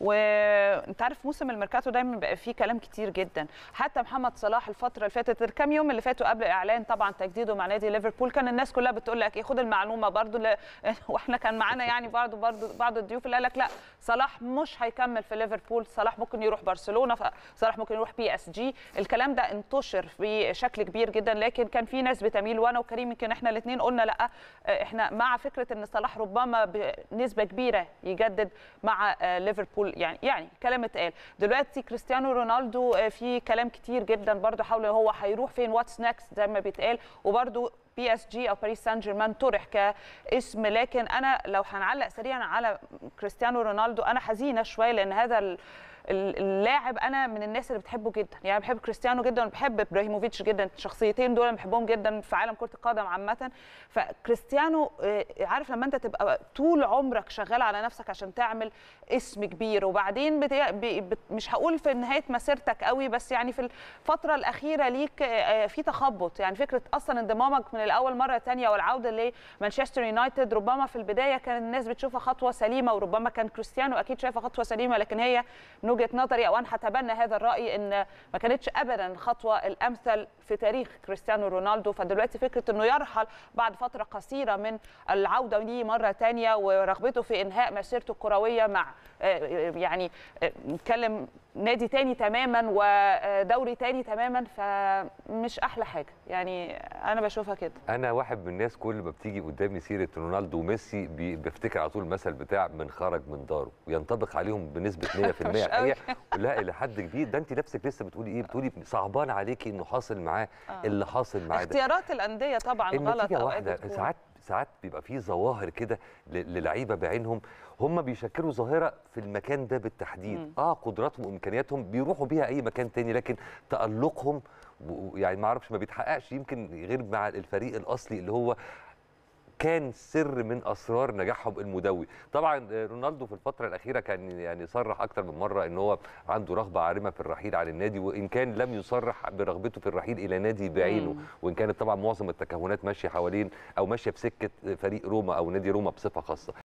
وانت عارف موسم الميركاتو دايما بقى فيه كلام كتير جدا حتى محمد صلاح الفتره اللي فاتت الكام يوم اللي فاتوا قبل اعلان طبعا تجديده مع نادي ليفربول كان الناس كلها بتقول لك ايه خد المعلومه برضو ل... واحنا كان معانا يعني برضو برضو بعض الضيوف اللي قال لك لا صلاح مش هيكمل في ليفربول صلاح ممكن يروح برشلونه صلاح ممكن يروح بي اس جي الكلام ده انتشر بشكل كبير جدا لكن كان في ناس بتميل وانا وكريم يمكن احنا الاثنين قلنا لا احنا مع فكره ان صلاح ربما بنسبه كبيره يجدد مع ليفربول يعني يعني كلام اتقال دلوقتي كريستيانو رونالدو في كلام كتير جدا برضه حول هو هيروح فين واتس نكست زي ما بيتقال وبرضه بي اس جي او باريس سان جيرمان طرح كاسم لكن انا لو هنعلق سريعا على كريستيانو رونالدو انا حزينه شويه لان هذا اللاعب انا من الناس اللي بتحبه جدا يعني بحب كريستيانو جدا وبحب ابراهيموفيتش جدا الشخصيتين دول بحبهم جدا في عالم كره القدم عامه فكريستيانو عارف لما انت تبقى طول عمرك شغال على نفسك عشان تعمل اسم كبير وبعدين بت... ب... مش هقول في نهايه مسيرتك قوي بس يعني في الفتره الاخيره ليك في تخبط يعني فكره اصلا انضمامك من الاول مره ثانيه والعوده لمانشستر يونايتد ربما في البدايه كان الناس بتشوفها خطوه سليمه وربما كان كريستيانو اكيد شايفها خطوه سليمه لكن هي من وجهه نظري او انا هتبنى هذا الراي ان ما كانتش ابدا الخطوه الامثل في تاريخ كريستيانو رونالدو فدلوقتي فكره انه يرحل بعد فتره قصيره من العوده ليه مره ثانيه ورغبته في انهاء مسيرته الكرويه مع يعني نتكلم نادي تاني تماما ودوري تاني تماما فمش احلى حاجه يعني انا بشوفها كده انا واحد من الناس كل ما بتيجي قدامي سيره رونالدو وميسي بفتكر على طول المثل بتاع من خرج من داره وينطبق عليهم بنسبه 100% الحقيقه لا الى حد كبير ده انت نفسك لسه بتقولي ايه بتقولي صعبان عليكي انه حاصل معاه اللي حاصل معاه ده اختيارات الانديه طبعا غلط واحده ساعات ساعات بيبقى في ظواهر كده للعيبه بعينهم هم بيشكلوا ظاهره في المكان ده بالتحديد م. اه قدراتهم وامكانياتهم بيروحوا بيها اي مكان تاني لكن تالقهم يعني ما اعرفش ما بيتحققش يمكن غير مع الفريق الاصلي اللي هو كان سر من اسرار نجاحهم المدوي طبعا رونالدو في الفتره الاخيره كان يعني صرح اكتر من مره ان هو عنده رغبه عارمه في الرحيل عن النادي وان كان لم يصرح برغبته في الرحيل الى نادي بعينه وان كانت طبعا معظم التكهنات ماشيه حوالين او ماشيه في سكه فريق روما او نادي روما بصفه خاصه